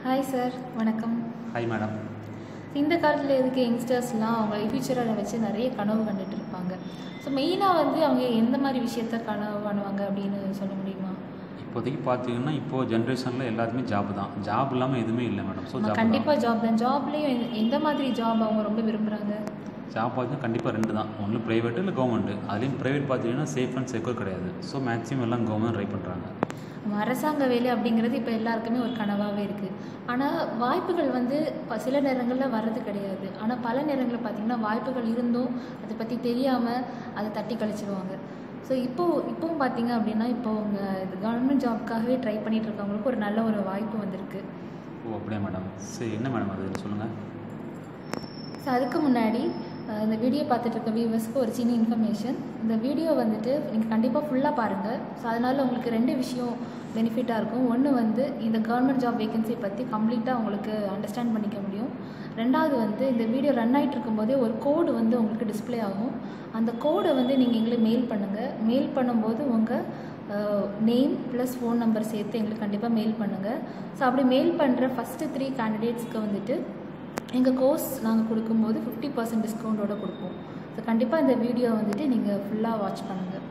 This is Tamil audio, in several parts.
ஹாய் சார் வணக்கம் ஹாய் மேடம் இந்த காலத்தில் இருக்க யங்ஸ்டர்ஸ்லாம் அவங்க ஃபியூச்சரை வச்சு நிறைய கனவு கண்டுட்டு இருப்பாங்க ஸோ மெயினாக வந்து அவங்க எந்த மாதிரி விஷயத்த கனவு பண்ணுவாங்க அப்படின்னு சொல்ல முடியுமா இப்போதைக்கு பார்த்தீங்கன்னா இப்போ ஜென்ரேஷனில் எல்லாருமே ஜாப் தான் ஜாப் இல்லாமல் எதுவுமே இல்லை மேடம் ஸோ ஜாப் கண்டிப்பாக ஜாப் தான் ஜாப்லேயும் எந்த மாதிரி ஜாப் அவங்க ரொம்ப விரும்புகிறாங்க ஜாப் பார்த்தீங்கன்னா கண்டிப்பாக ரெண்டு தான் ஒன்று ப்ரைவேட்டு இல்லை கவர்மெண்ட்டு அதுலேயும் ப்ரைவேட் பார்த்தீங்கன்னா சேஃப் அண்ட் செக்யூர் கிடையாது ஸோ மேக்ஸிமம் எல்லாம் கவர்மெண்ட் ட்ரை பண்ணுறாங்க அரசாங்க வேலை அப்படிங்கிறது இப்போ எல்லாருக்குமே ஒரு கனவாகவே இருக்குது ஆனால் வாய்ப்புகள் வந்து ப- சில நேரங்களில் வர்றது கிடையாது ஆனால் பல நேரங்களில் பார்த்திங்கன்னா வாய்ப்புகள் இருந்தும் அதை பற்றி தெரியாமல் அதை தட்டி கழிச்சிடுவாங்க ஸோ இப்போது இப்போவும் பார்த்தீங்க அப்படின்னா இப்போ உங்கள் கவர்மெண்ட் ஜாப்க்காகவே ட்ரை பண்ணிட்டு இருக்கவங்களுக்கு ஒரு நல்ல ஒரு வாய்ப்பு வந்திருக்கு ஓ அப்படியே மேடம் சரி என்ன மேடம் அது சொல்லுங்கள் ஸோ அதுக்கு முன்னாடி அஹ், இந்த வீடியோ பார்த்துட்டு இருக்க வியூவர்ஸ்க்கு ஒரு சின்ன இன்ஃபர்மேஷன் இந்த வீடியோ வந்துட்டு நீங்கள் கண்டிப்பாக ஃபுல்லாக பாருங்கள் ஸோ அதனால் உங்களுக்கு ரெண்டு விஷயம் பெனிஃபிட்டாக இருக்கும் ஒன்று வந்து இந்த கவர்மெண்ட் ஜாப் வேகன்சி பற்றி கம்ப்ளீட்டாக உங்களுக்கு அண்டர்ஸ்டாண்ட் பண்ணிக்க முடியும் ரெண்டாவது வந்து இந்த வீடியோ ரன் ஆகிட்டு இருக்கும்போதே ஒரு கோடு வந்து உங்களுக்கு டிஸ்ப்ளே ஆகும் அந்த கோடை வந்து நீங்கள் எங்களுக்கு மெயில் பண்ணுங்கள் மெயில் பண்ணும்போது உங்கள் நேம் ப்ளஸ் ஃபோன் நம்பர் சேர்த்து எங்களுக்கு கண்டிப்பாக மெயில் பண்ணுங்கள் ஸோ அப்படி மெயில் பண்ணுற ஃபஸ்ட்டு த்ரீ கேண்டிடேட்ஸ்க்கு வந்துட்டு எங்கள் கோர்ஸ் நாங்கள் கொடுக்கும்போது ஃபிஃப்டி பர்சன்ட் டிஸ்கவுண்ட்டோட கொடுப்போம் ஸோ கண்டிப்பாக இந்த வீடியோ வந்துட்டு நீங்கள் ஃபுல்லாக வாட்ச் பண்ணுங்கள்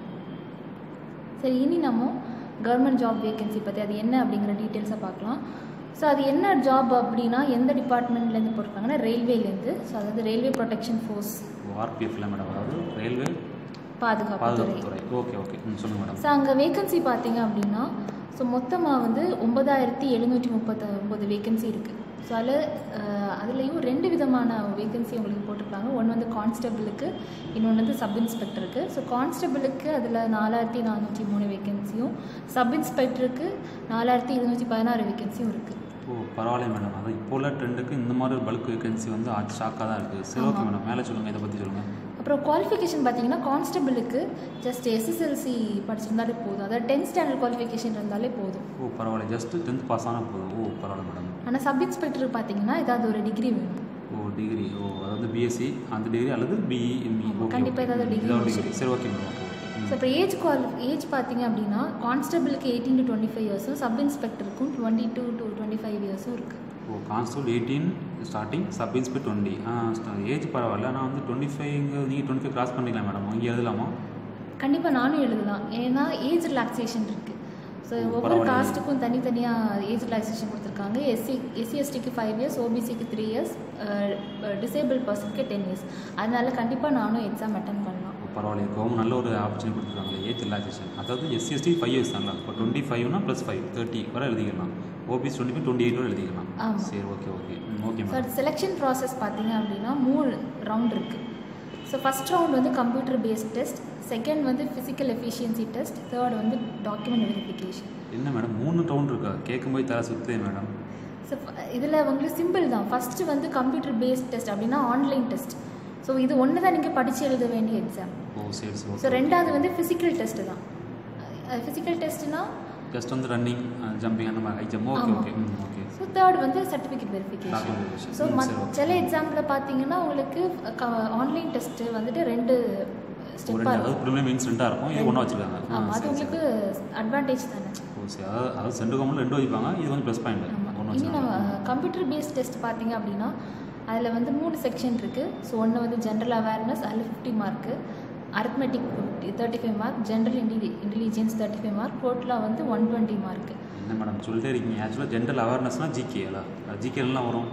சரி இனி நம்ம கவர்மெண்ட் ஜாப் வேகன்சி பற்றி அது என்ன அப்படிங்கிற டீட்டெயில்ஸை பார்க்கலாம் ஸோ அது என்ன ஜாப் அப்படின்னா எந்த டிபார்ட்மெண்ட்லேருந்து போட்டிருக்காங்கன்னா ரயில்வேலேருந்து ஸோ அதாவது ரயில்வே ப்ரொடெக்ஷன் ஃபோர்ஸ் ஆர்பிஎஃப்ல மேடம் அதாவது ரயில்வே பாதுகாப்புத்துறை பாதுகாப்புத்துறை ஓகே ஓகே ம் சொல்லுங்கள் மேடம் ஸோ அங்கே வேகன்சி பார்த்தீங்க அப்படின்னா ஸோ மொத்தமாக வந்து ஒன்பதாயிரத்தி எழுநூற்றி முப்பத்தி ஒம்பது வேகன்சி இருக்குது ஸோ அதில் அதுலேயும் ரெண்டு விதமான வேகன்சி உங்களுக்கு போட்டிருக்காங்க ஒன்று வந்து கான்ஸ்டபிளுக்கு இன்னொன்று வந்து சப் இன்ஸ்பெக்டருக்கு ஸோ கான்ஸ்டபிளுக்கு அதில் நாலாயிரத்தி நானூற்றி மூணு வேகன்சியும் சப் இன்ஸ்பெக்டருக்கு நாலாயிரத்தி இருநூற்றி பதினாறு வேகன்சியும் இருக்குது ஓ பரவாயில்ல மேடம் அதான் இப்போ உள்ள ட்ரெண்டுக்கு இந்த மாதிரி ஒரு பல்க் வேகன்சி வந்து ஆச்சு ஷாக்காக தான் இருக்குது சரி ஓகே மேடம் மேலே சொல்லுங்கள் இதை பற்றி சொல்லுங்கள் அப்புறம் குவாலிஃபிகேஷன் பார்த்தீங்கன்னா கான்ஸ்டபிளுக்கு ஜஸ்ட் எஸ்எஸ்எல்சி படிச்சிருந்தாலே போதும் அதாவது டென்த் ஸ்டாண்டர்ட் குவாலிஃபிகேஷன் இருந்தாலே போதும் ஓ பரவாயில்ல ஜஸ்ட்டு டென்த் பாஸ் ஆனால் போதும் ஓ பரவாயில்ல மேடம் ஆனால் சப் இன்ஸ்பெக்டருக்கு பார்த்தீங்கன்னா ஏதாவது ஒரு டிகிரி வேணும் ஓ டிகிரி ஓ அதாவது பிஎஸ்சி அந்த டிகிரி அல்லது பிஇ எம்இ ஆமா, ஓகே கண்டிப்பா ஏதாவது degree ஏதாவது முடிச்சு. டிகிரி சரி okay madam okay okay so இப்போ ஏஜ் குவாலி ஏஜ் பார்த்தீங்க அப்படின்னா கான்ஸ்டபிளுக்கு எயிட்டீன் டு டுவெண்ட்டி ஃபைவ் இயர்ஸும் சப் இன்ஸ்பெக்டருக்கும் twenty two to twenty five இயர்ஸும் இருக்குது ஓ constable eighteen starting sub inspector twenty ஆ ஏஜ் பரவாயில்ல ஆனால் வந்து டுவெண்ட்டி ஃபைவ் நீங்கள் டுவெண்ட்டி ஃபைவ் கிராஸ் பண்ணிக்கலாம் மேடம் இங்கே எழுதலாமா கண்டிப்பாக நானும் எழுதலாம் ஏன்னா ஏஜ் ரிலாக்ஸேஷன் இருக்குது ஸோ ஓ, ஒவ்வொரு பரவாயில்லையே. காஸ்ட்டுக்கும் தனித்தனியாக ஏஜ் ரிலாக்ஸேஷன் கொடுத்துருக்காங்க எஸ்சி எஸ்சி எஸ்டிக்கு ஃபைவ் இயர்ஸ் ஓபிசிக்கு த்ரீ இயர்ஸ் டிசேபிள் பர்சனுக்கு டென் இயர்ஸ் அதனால கண்டிப்பாக நானும் எக்ஸாம் அட்டன் பண்ணலாம் ஓ பரவாயில்ல கவர்மெண்ட் நல்ல ஒரு ஆப்பர்ச்சுனிட்டி கொடுத்துருக்காங்க ஏஜ் ரிலாக்ஸேஷன் அதாவது எஸ்சி எஸ்டி ஃபைவ் இயர்ஸ் தான்ல இப்போ டுவெண்ட்டி ஃபைவ்னா ப்ளஸ் ஃபைவ் தேர்ட்டி வரை எழுதிக்கலாம் OBC twenty five twenty eight வரை எழுதிக்கலாம் ஆமா. சரி ஓகே ஓகே ம் okay so madam selection process பார்த்தீங்க அப்படின்னா மூணு ரவுண்ட் இருக்குது ஸோ ஃபஸ்ட் ரவுண்ட் வந்து கம்ப்யூட்டர் பேஸ்ட் டெஸ்ட் செகண்ட் வந்து ஃபிசிக்கல் எஃபிஷியன்சி டெஸ்ட் தேர்ட் வந்து டாக்குமெண்ட் வெரிஃபிகேஷன் என்ன மேடம் மூணு ரவுண்ட் இருக்கா கேட்கும்போது தலை சுற்றுதே மேடம் ஸோ இதில் உங்களுக்கு சிம்பிள் தான் ஃபஸ்ட்டு வந்து கம்ப்யூட்டர் பேஸ்ட் டெஸ்ட் அப்படின்னா ஆன்லைன் டெஸ்ட் ஸோ இது ஒன்று தான் நீங்கள் படித்து எழுத வேண்டிய எக்ஸாம் ஓ சரி சரி ஸோ ஓகே ரெண்டாவது வந்து ஃபிசிக்கல் டெஸ்ட்டு தான் ஃபிசிக்கல் டெஸ்ட்னா ஜஸ்ட் வந்து ரன்னிங் ஜம்பிங் அந்த மாதிரி ஹை ஜம்ப் ஓகே ஆமா. ஓகே ம் ஓகே ஸோ தேர்ட் வந்து சர்டிஃபிகேட் வெரிஃபிகேஷன் Documentation. ஸோ ம், மத் சரி, okay. சில எக்ஸாம்பிள் பார்த்தீங்கன்னா உங்களுக்கு ஆன்லைன் டெஸ்ட்டு வந்துட்டு ரெண்டு ஒரு ஸ்டெப்பாக ரெண்டு இருக்கும் அதாவது ப்ரிலிமினரி மீன்ஸ் ரெண்டாக இருக்கும் இது ஒன்றா வச்சுருக்காங்க ஆ ஆமாம் அது சரி சரி உங்களுக்கு அட்வான்டேஜ் தானே ஓ சரி அதாவது அதாவது சென்ட்ரல் கவர்மெண்ட் ரெண்டு வைப்பாங்க இது வந்து ப்ளஸ் பாயிண்ட் ஆமாம் ஒன்று இனி நம்ம வச்சுருக்காங்க கம்ப்யூட்டர் பேஸ்ட் டெஸ்ட் பார்த்தீங்க அப்படின்னா அதில் வந்து மூணு செக்ஷன் இருக்குது ஸோ ஒன்று வந்து ஜென்ரல் அவேர்னஸ் அதில் fifty mark arithmetic fifty thirty five mark general இன்டெலி இன்டெலிஜென்ஸ் தேர்ட்டி ஃபைவ் மார்க் டோட்டலாக வந்து ஒன் டுவெண்ட்டி மார்க்கு என்ன மேடம் சொல்லிட்டே இருக்கீங்க ஆக்சுவலாக ஜென்ரல் அவேர்னஸ்னால் ஜிகே அல்ல ஜிகே எல்லாம் வரும்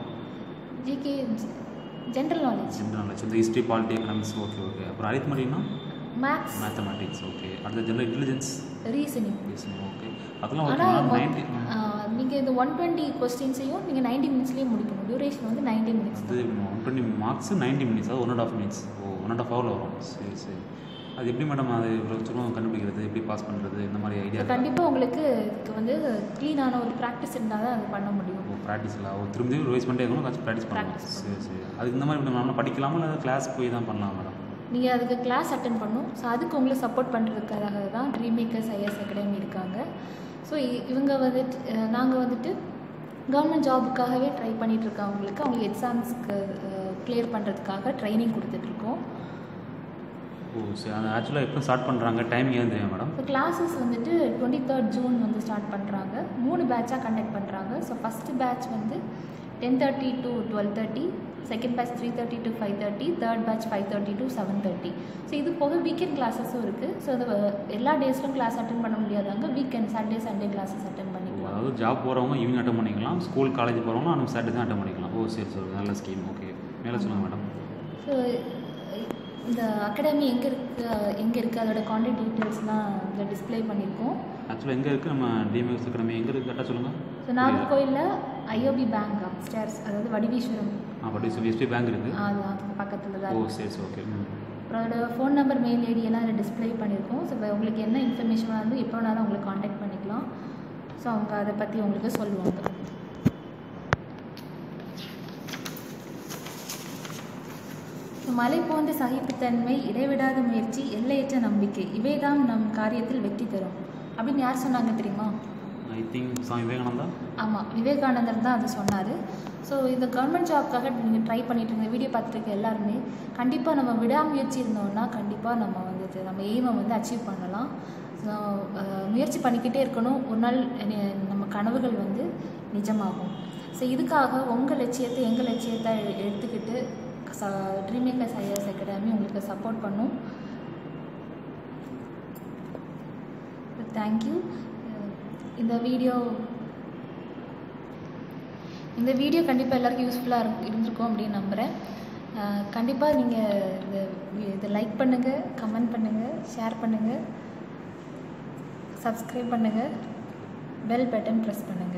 GK general knowledge general knowledge இந்த history polity economics okay okay அப்புறம் அரித்மெட்டிக்னா மேக்ஸ் மேத்தமெட்டிக்ஸ் ஓகே அடுத்த ஜென்ரல் இன்டெலிஜென்ஸ் ரீசனிங் ஓகே அதெல்லாம் ஓகே ஆனால் நைன்டி நீங்கள் இந்த ஒன் டுவெண்ட்டி கொஸ்டின்ஸையும் நீங்கள் நைன்டி மினிட்ஸ்லேயே முடிக்கணும் டியூரேஷன் வந்து நைன்டி மினிட்ஸ் அது one twenty marks ninety minutes அது ஒன் அண்ட் ஆஃப் மினிட்ஸ் ஓ ஒன் அண்ட் ஆஃப் ஹவரில் வரும் சரி சரி அது எப்படி மேடம் அது இவ்வளோ சும்மா கண்டுபிடிக்கிறது எப்படி பாஸ் பண்ணுறது இந்த மாதிரி ஐடியா கண்டிப்பாக உங்களுக்கு இதுக்கு வந்து க்ளீனான ஒரு ப்ராக்டிஸ் இருந்தால் தான் அது பண்ண முடியும் ஓ ப்ராக்டிஸில் ஓ திரும்பி திரும்பி ரிவைஸ் பண்ணிட்டே இருக்கணும் கொஞ்சம் ப்ராக்டிஸ் பண்ணணும் Practice சரி சரி அதுக்கு இந்த மாதிரி நம்ம படிக்கலாமா இல்லை கிளாஸ் போய் தான் பண்ணலாம் மேடம் நீங்கள் அதுக்கு கிளாஸ் அட்டன் பண்ணணும் ஸோ அதுக்கு உங்களை சப்போர்ட் பண்ணுறதுக்காக தான் ட்ரீம் மேக்கர்ஸ் ஐஎஸ் அகாடமி இருக்காங்க ஸோ இவங்க வந்துட்டு நாங்கள் வந்துட்டு கவர்மெண்ட் ஜாபுக்காகவே ட்ரை பண்ணிட்டு இருக்கவங்களுக்கு அவங்களுக்கு எக்ஸாம்ஸ்க்கு கிளியர் பண்ணுறதுக்காக ட்ரைனிங் கொடுத்துட்ருக்கோம் ஓ ஓ சரி அது ஆக்சுவலாக எப்போ ஸ்டார்ட் பண்ணுறாங்க டைமிங் எதுவும் தெரியும் மேடம் இப்போ கிளாஸஸ் வந்துட்டு டுவெண்ட்டி தேர்ட் ஜூன் வந்து ஸ்டார்ட் பண்ணுறாங்க மூணு பேட்சாக கண்டக்ட் பண்ணுறாங்க ஸோ ஃபஸ்ட்டு பேட்ச் வந்து ten thirty to twelve thirty second batch three thirty to five thirty third batch five thirty to seven thirty so இது போக வீக்கெண்ட் கிளாஸஸும் இருக்குது ஸோ அது எல்லா டேஸ்லும் கிளாஸ் அட்டன் பண்ண முடியாதவங்க weekend Saturday Sunday classes attend ஓ, பண்ணிக்கலாம் அதாவது ஜாப் போகிறவங்க ஈவினிங் அட்டன் பண்ணிக்கலாம் ஸ்கூல் காலேஜ் போகிறவங்க நம்ம சாட்டர்டே தான் அட்டன் பண்ணிக்கலாம் ஓ சரி சரி நல்ல ஸ்கீம் ஓகே மேலே சொல்லுங்கள் மேடம் ஸோ இந்த அகாடமி எங்கே இருக்குது எங்கே இருக்குது அதோட கான்டாக்ட் டீட்டெயில்ஸ்லாம் இதில் டிஸ்ப்ளே பண்ணியிருக்கோம் ஆக்சுவலாக எங்கே இருக்குது நம்ம டிஎம்எஸ் அகாடமி எங்கே இருக்குது கரெக்டாக சொல்லுங்கள் ஸோ நாகர்கோயிலில் ஐஓபி பேங்க் அப்ஸ்டேர்ஸ் அதாவது வடிவீஸ்வரம் ஆ பட் எஸ்பி பேங்க் இருக்குது அது அதுக்கு பக்கத்தில் தான் ஓ இருக்கு. சரி சரி ஓகே ம் அப்புறம் அதோட ஃபோன் நம்பர் மெயில் ஐடி எல்லாம் அதில் டிஸ்ப்ளே பண்ணியிருக்கோம் ஸோ இப்போ உங்களுக்கு என்ன இன்ஃபர்மேஷன் வந்து எப்போ வேணாலும் உங்களை காண்டாக்ட் பண்ணிக்கலாம் ஸோ அவங்க அதை பற்றி உங்களுக்கு சொல்லுவாங்க ஸோ மலை போன்ற சகிப்புத்தன்மை இடைவிடாத முயற்சி எல்லையற்ற நம்பிக்கை இவைதான் நம் காரியத்தில் வெற்றி தரும் அப்படின்னு யார் சொன்னாங்க தெரியுமா ஐ திங்க் சாமி விவேகானந்தா ஆமாம் விவேகானந்தர் தான் அது சொன்னார் ஸோ இந்த கவர்மெண்ட் ஜாப்க்காக நீங்கள் ட்ரை பண்ணிட்டு இருந்த வீடியோ பார்த்துட்டு இருக்க எல்லாருமே கண்டிப்பாக நம்ம விடாமுயற்சி இருந்தோம்னா கண்டிப்பாக நம்ம வந்துட்டு நம்ம எய்மை வந்து அச்சீவ் பண்ணலாம் ஸோ முயற்சி பண்ணிக்கிட்டே இருக்கணும் ஒரு நாள் நி- நம்ம கனவுகள் வந்து நிஜமாகும் ஸோ இதுக்காக உங்கள் லட்சியத்தை எங்கள் லட்சியத்தை எ- எடுத்துக்கிட்டு ச ட்ரீம் மேக்கர்ஸ் ஐஎஸ் அகாடமி உங்களுக்கு சப்போர்ட் பண்ணும் தேங்க்யூ இந்த வீடியோ இந்த வீடியோ கண்டிப்பாக எல்லாருக்கும் யூஸ்ஃபுல்லாக இரு இருந்திருக்கும் அப்படின்னு நம்புகிறேன் கண்டிப்பாக நீங்கள் இந்த வி- இதை லைக் பண்ணுங்கள் கமெண்ட் பண்ணுங்கள் ஷேர் பண்ணுங்கள் சப்ஸ்கிரைப் பண்ணுங்கள் பெல் பட்டன் ப்ரெஸ் பண்ணுங்கள்